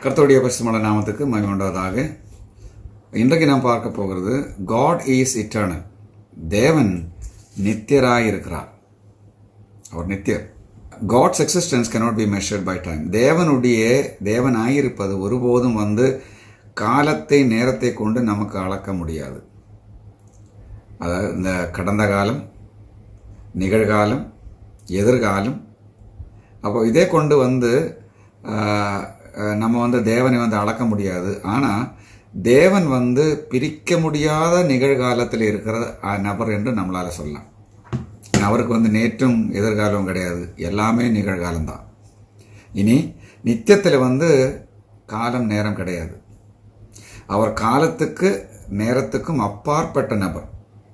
கர்த்தருடைய பரிசுமல நாமத்துக்கு மகிமை உண்டாவதாக இன்றைக்கு நாம் பார்க்க போகிறது காட் இஸ் இட்டர்னல் தேவன் நித்தியராய் இருக்கிறார் அவர் நித்தியர் God's existence cannot be measured by time தேவனுடைய தேவனாயிருப்பது ஒருபோதும் வந்து காலத்தை நேரத்தை கொண்டு நமக்கு அளக்க முடியாது அதாவது இந்த கடந்த காலம் நிகழ்காலம் எதிர்காலம் அப்போ இதே கொண்டு வந்து ஆஹ், ஆஹ், நம்ம வந்து தேவனை வந்து அளக்க முடியாது ஆனால் தேவன் வந்து பிரிக்க முடியாத நிகழ்காலத்தில் இருக்கிற ஆஹ், நபர் என்று நம்மளால் சொல்லலாம் ஏன்னா, அவருக்கு வந்து நேற்றும் எதிர்காலம் கிடையாது எல்லாமே நிகழ்காலம்தான் இனி நித்தியத்தில் வந்து காலம் நேரம் கிடையாது அவர் காலத்துக்கு நேரத்துக்கும் அப்பாற்பட்ட நபர்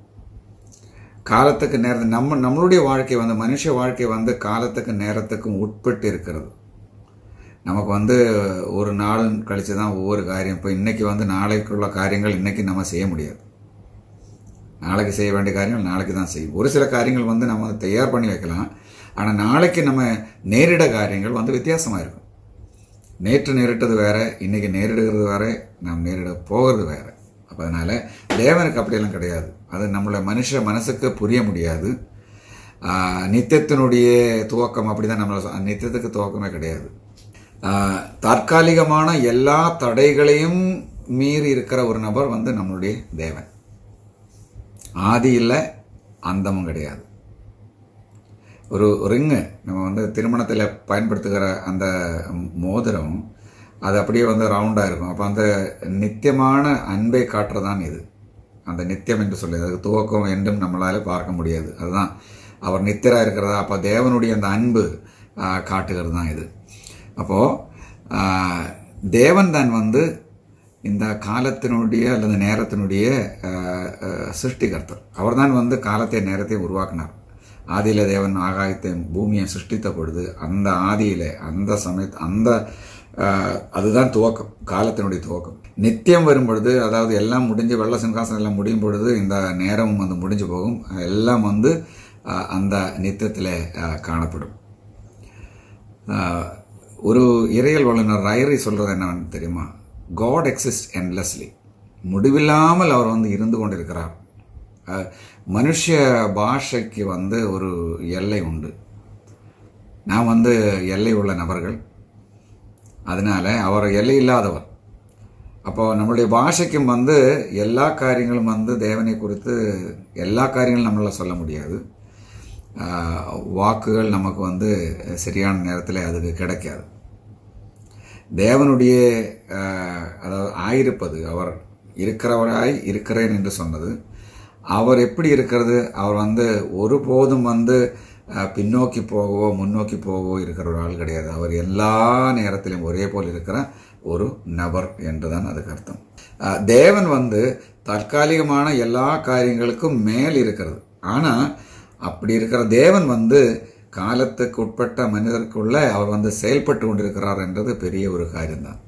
காலத்துக்கு நேரத்து நம்ம நம்மளுடைய வாழ்க்கை வந்து மனுஷ வாழ்க்கை வந்து காலத்துக்கு நேரத்துக்கும் உட்பட்டு இருக்கிறது நமக்கு வந்து ஒரு நாள் கழிச்சு தான் ஒவ்வொரு காரியம் இப்போ இன்னைக்கு வந்து நாளைக்குள்ள காரியங்கள் இன்னைக்கு நம்ம செய்ய முடியாது நாளைக்கு செய்ய வேண்டிய காரியங்கள் நாளைக்கு தான் செய்யும் ஒரு சில காரியங்கள் வந்து நம்ம அதை தயார் பண்ணி வைக்கலாம் ஆனால் நாளைக்கு நம்ம நேரிட காரியங்கள் வந்து வித்தியாசமாக இருக்கும் நேற்று நேரிட்டது வேற இன்னைக்கு நேரிடுகிறது வேற நாம் நேரிட போகிறது வேற அப்போ அதனால தேவனுக்கு அப்படியெல்லாம் கிடையாது அது நம்மளை மனுஷ மனசுக்கு புரிய முடியாது ஆஹ், நித்தியத்தினுடைய துவக்கம் அப்படிதான் நம்மளை சொ- நித்தியத்துக்கு துவக்கமே கிடையாது ஆஹ், தற்காலிகமான எல்லா தடைகளையும் மீறி இருக்கிற ஒரு நபர் வந்து நம்மளுடைய தேவன் ஆதி இல்லை அந்தமும் கிடையாது ஒரு ரிங்கு நம்ம வந்து திருமணத்தில் பயன்படுத்துகிற அந்த மோதிரம் அது அப்படியே வந்து ரவுண்டாக இருக்கும் அப்போ அந்த நித்தியமான அன்பை காட்டுறதான் இது அந்த நித்தியம் என்று சொல்லி அதுக்கு துவக்கம் என்றும் நம்மளால பார்க்க முடியாது அதுதான் அவர் நித்தியராக இருக்கிறதா அப்போ தேவனுடைய அந்த அன்பு ஆஹ், காட்டுகிறது தான் இது அப்போது தேவன் தான் வந்து இந்த காலத்தினுடைய அல்லது நேரத்தினுடைய ஆஹ், ஆஹ், சிருஷ்டிகர்த்தர் அவர்தான் வந்து காலத்தை நேரத்தை உருவாக்கினார் ஆதியில தேவன் ஆகாயத்தை பூமியை சிருஷ்டித்த பொழுது அந்த ஆதியில அந்த சமய அந்த ஆஹ், அதுதான் துவக்கம் காலத்தினுடைய துவக்கம் நித்தியம் வரும் பொழுது அதாவது எல்லாம் முடிஞ்சு வெள்ள சிங்காசனம் எல்லாம் முடியும் பொழுது இந்த நேரமும் வந்து முடிஞ்சு போகும் எல்லாம் வந்து ஆஹ், அந்த நித்தியத்தில் காணப்படும் ஆஹ், ஒரு இறையல் வல்லுநர் ரைரி சொல்றது என்னவென்னு தெரியுமா காட் எக்ஸிஸ்ட் என்லெஸ்லி முடிவில்லாமல் அவர் வந்து இருந்து கொண்டிருக்கிறார் ஆஹ், மனுஷ பாஷைக்கு வந்து ஒரு எல்லை உண்டு நான் வந்து எல்லை உள்ள நபர்கள் அதனால அவர் எல்லை இல்லாதவர் அப்போ நம்மளுடைய பாஷைக்கும் வந்து எல்லா காரியங்களும் வந்து தேவனை குறித்து எல்லா காரியங்களும் நம்மளால சொல்ல முடியாது ஆஹ், வாக்குகள் நமக்கு வந்து சரியான நேரத்தில் அதுக்கு கிடைக்காது தேவனுடைய ஆஹ், அதாவது ஆயிருப்பது அவர் இருக்கிறவராய் இருக்கிறேன் என்று சொன்னது அவர் எப்படி இருக்கிறது அவர் வந்து ஒருபோதும் வந்து ஆஹ், பின்னோக்கி போகவோ முன்னோக்கி போகவோ இருக்கிற ஒரு ஆள் கிடையாது அவர் எல்லா நேரத்திலும் ஒரே போல் இருக்கிற ஒரு நபர் என்றுதான் அதுக்கு அர்த்தம் ஆஹ், தேவன் வந்து தற்காலிகமான எல்லா காரியங்களுக்கும் மேல் இருக்கிறது ஆனா அப்படி இருக்கிற தேவன் வந்து காலத்துக்கு உட்பட்ட மனிதருக்குள்ள அவர் வந்து செயல்பட்டு கொண்டிருக்கிறார் என்றது பெரிய ஒரு காரியம்தான்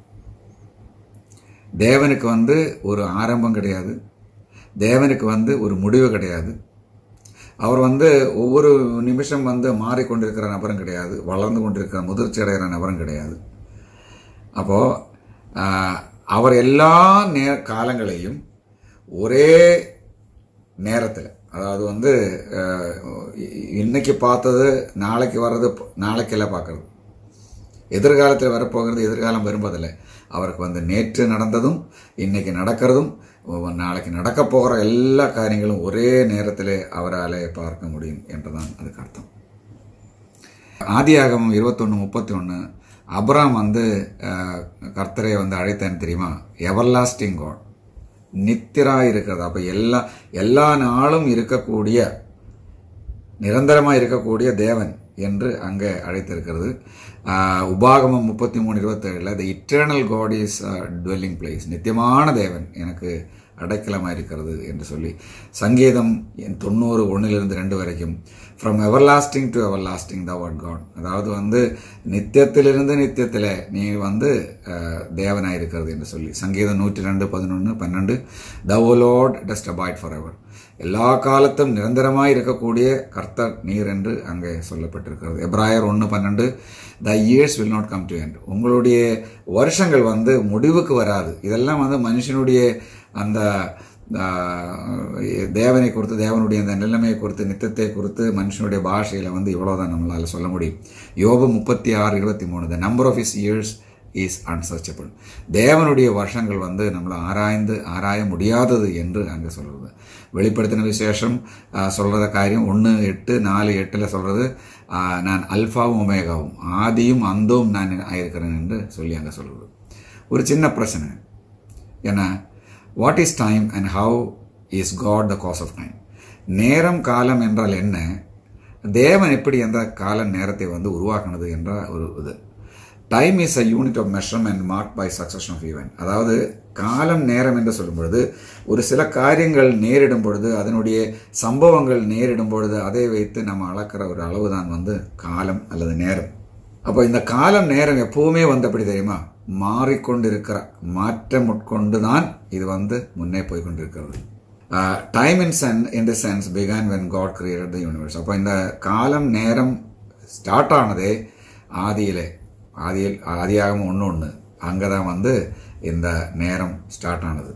தேவனுக்கு வந்து ஒரு ஆரம்பம் கிடையாது தேவனுக்கு வந்து ஒரு முடிவு கிடையாது அவர் வந்து ஒவ்வொரு நிமிஷம் வந்து மாறிக்கொண்டிருக்கிற நபரும் கிடையாது வளர்ந்து கொண்டிருக்கிற முதிர்ச்சி அடைகிற நபரும் கிடையாது அப்போ ஆஹ், அவர் எல்லா நே காலங்களையும் ஒரே நேரத்தில் அதாவது வந்து அஹ், இ- இன்னைக்கு பார்த்தது நாளைக்கு வர்றது நாளைக்கெல்லாம் பார்க்கறது எதிர்காலத்தில் வரப்போகிறது எதிர்காலம் வரும்போதில்லை அவருக்கு வந்து நேற்று நடந்ததும் இன்னைக்கு நடக்கிறதும் ஒவ்வொரு நாளைக்கு நடக்க போகிற எல்லா காரியங்களும் ஒரே நேரத்தில் அவரால் பார்க்க முடியும் என்றுதான் அதுக்கு அர்த்தம் ஆதியாகமம் இருபத்தொன்று முப்பத்தி ஒன்று அப்ராம் வந்து அஹ், கர்த்தரை வந்து அழைத்தேன்னு தெரியுமா எவர்லாஸ்டிங் காட் நித்திராய் இருக்கிறது அப்போ எல்லா எல்லா நாளும் இருக்கக்கூடிய நிரந்தரமாக இருக்கக்கூடிய தேவன் என்று அங்கே அழைத்திருக்கிறது ஆஹ், உபாகமம் முப்பத்தி மூணு இருபத்தேழில் the eternal God is dwelling place நித்தியமான தேவன் எனக்கு அடைக்கலமாக இருக்கிறது என்று சொல்லி சங்கீதம் என் தொண்ணூறு ஒன்றிலிருந்து ரெண்டு வரைக்கும் from everlasting to everlasting the what God அதாவது வந்து நித்தியத்திலிருந்து நித்தியத்தில் நீ வந்து தேவனாக இருக்கிறது என்று சொல்லி சங்கீதம் நூற்றி ரெண்டு பதினொன்று பன்னெண்டு த லார்ட் டஸ்ட் அபாய்ட் ஃபார் எவர் எல்லா காலத்தும் நிரந்தரமாக இருக்கக்கூடிய கர்த்தர் நீர் என்று அங்கே சொல்லப்பட்டிருக்கிறது எப்ராயர் ஒன்று பன்னெண்டு the years will not come to end உங்களுடைய வருஷங்கள் வந்து முடிவுக்கு வராது இதெல்லாம் வந்து மனுஷனுடைய அந்த தேவனை குறித்து தேவனுடைய அந்த நிலைமையை குறித்து நித்தத்தை குறித்து மனுஷனுடைய பாஷையில் வந்து இவ்வளோதான் நம்மளால் சொல்ல முடியும் யோபு முப்பத்தி ஆறு இருபத்தி மூணு the number of is years is unsearchable தேவனுடைய வருஷங்கள் வந்து நம்மளை ஆராய்ந்து ஆராய முடியாதது என்று அங்கே சொல்கிறது வெளிப்படுத்தின விசேஷம் சொல்கிறத காரியம் ஒன்று எட்டு நாலு எட்டில் சொல்கிறது நான் அல்ஃபாவும் ஒமேகாவும் ஆதியும் அந்தவும் நான் ஆயிருக்கிறேன் என்று சொல்லி அங்கே சொல்கிறது ஒரு சின்ன பிரச்சனை ஏன்னா what is time and how is God the cause of time நேரம் காலம் என்றால் என்ன தேவன் எப்படி எந்த கால நேரத்தை வந்து உருவாக்குனது என்ற ஒரு இது time is a unit of measurement mark by succession of event அதாவது காலம் நேரம் என்று சொல்லும் பொழுது ஒரு சில காரியங்கள் நேரிடும் பொழுது அதனுடைய சம்பவங்கள் நேரிடும் பொழுது அதை வைத்து நம்ம அளக்கிற ஒரு அளவு தான் வந்து காலம் அல்லது நேரம் அப்போ இந்த காலம் நேரம் எப்பவுமே வந்தபடி தெரியுமா மாறிக்கொண்டிருக்கிற மாற்றம் உட்கொண்டு தான் இது வந்து முன்னே போய் கொண்டிருக்கிறது time in sense in the sense began when God created the universe அப்போ இந்த காலம் நேரம் ஸ்டார்ட் ஆனதே ஆதியிலே ஆதியில் ஆதியாகவும் ஒன்று ஒன்று அங்கே தான் வந்து இந்த நேரம் ஸ்டார்ட் ஆனது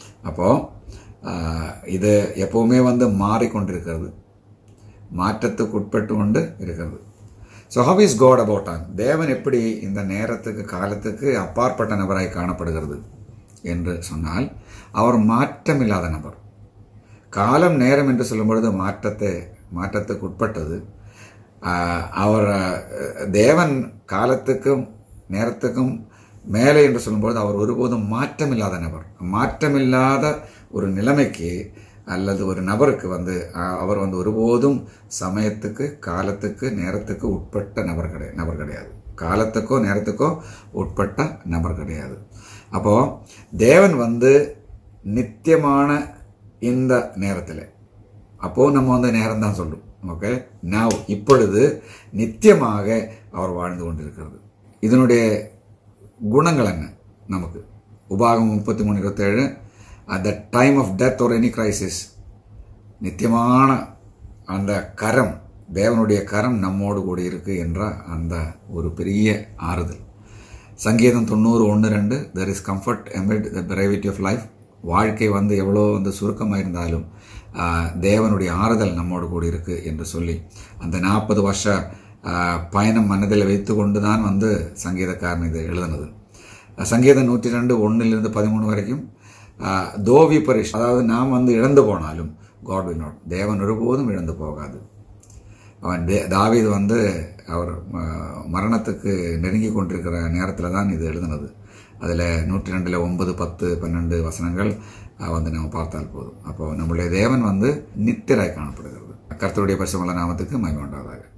அப்போது இது எப்போவுமே வந்து மாறிக்கொண்டிருக்கிறது மாற்றத்துக்கு உட்பட்டு கொண்டு இருக்கிறது so how is God about time தேவன் எப்படி இந்த நேரத்துக்கு காலத்துக்கு அப்பாற்பட்ட நபராய் காணப்படுகிறது என்று சொன்னால் அவர் மாற்றமில்லாத நபர் காலம் நேரம் என்று சொல்லும் பொழுது மாற்றத்தை மாற்றத்துக்கு உட்பட்டது அவர் தேவன் காலத்துக்கும் நேரத்துக்கும் மேலே என்று சொல்லும்போது அவர் ஒருபோதும் மாற்றமில்லாத நபர் மாற்றமில்லாத ஒரு நிலைமைக்கு அல்லது ஒரு நபருக்கு வந்து அவர் வந்து ஒருபோதும் சமயத்துக்கு காலத்துக்கு நேரத்துக்கு உட்பட்ட நபர் கிடையாது நபர் கிடையாது காலத்துக்கோ நேரத்துக்கோ உட்பட்ட நபர் கிடையாது அப்போ தேவன் வந்து நித்தியமான இந்த நேரத்தில் அப்போ நம்ம வந்து நேரம் தான் சொல்லும் ஓகே நாவ் இப்பொழுது நித்தியமாக அவர் வாழ்ந்து கொண்டிருக்கிறது இதனுடைய குணங்கள் என்ன நமக்கு உபாகம் முப்பத்தி மூணு இருபத்தேழு at the time of death ஒரு எனி கிரைசிஸ் நித்தியமான அந்த கரம் தேவனுடைய கரம் நம்மோடு கூட இருக்கு என்ற அந்த ஒரு பெரிய ஆறுதல் சங்கீதம் தொண்ணூறு ஒன்று ரெண்டு there is comfort amid the brevity of life வாழ்க்கை வந்து எவ்வளோ வந்து சுருக்கமாக இருந்தாலும் தேவனுடைய ஆறுதல் நம்மோடு கூட இருக்கு என்று சொல்லி அந்த நாற்பது வருஷ பயணம் மனதில் வைத்து கொண்டு தான் வந்து சங்கீதக்காரன் இது எழுதினது சங்கீதம் நூற்றி ரெண்டு ஒன்றிலிருந்து பதிமூணு வரைக்கும் தோவி பரிஷ் அதாவது நாம் வந்து இழந்து போனாலும் காட் வில் நாட் தேவன் ஒருபோதும் இழந்து போகாது அவன் தே தாவீது வந்து அவர் மரணத்துக்கு நெருங்கி கொண்டிருக்கிற நேரத்தில் தான் இது எழுதினது அதில் நூற்றி ரெண்டில் ஒன்பது பத்து பன்னெண்டு வசனங்கள் வந்து நம்ம பார்த்தால் போதும் அப்போ நம்முடைய தேவன் வந்து நித்திராய் காணப்படுகிறது கர்த்தருடைய பரிசுமல்ல நாமத்துக்கு மகிழ்ந்தாதாக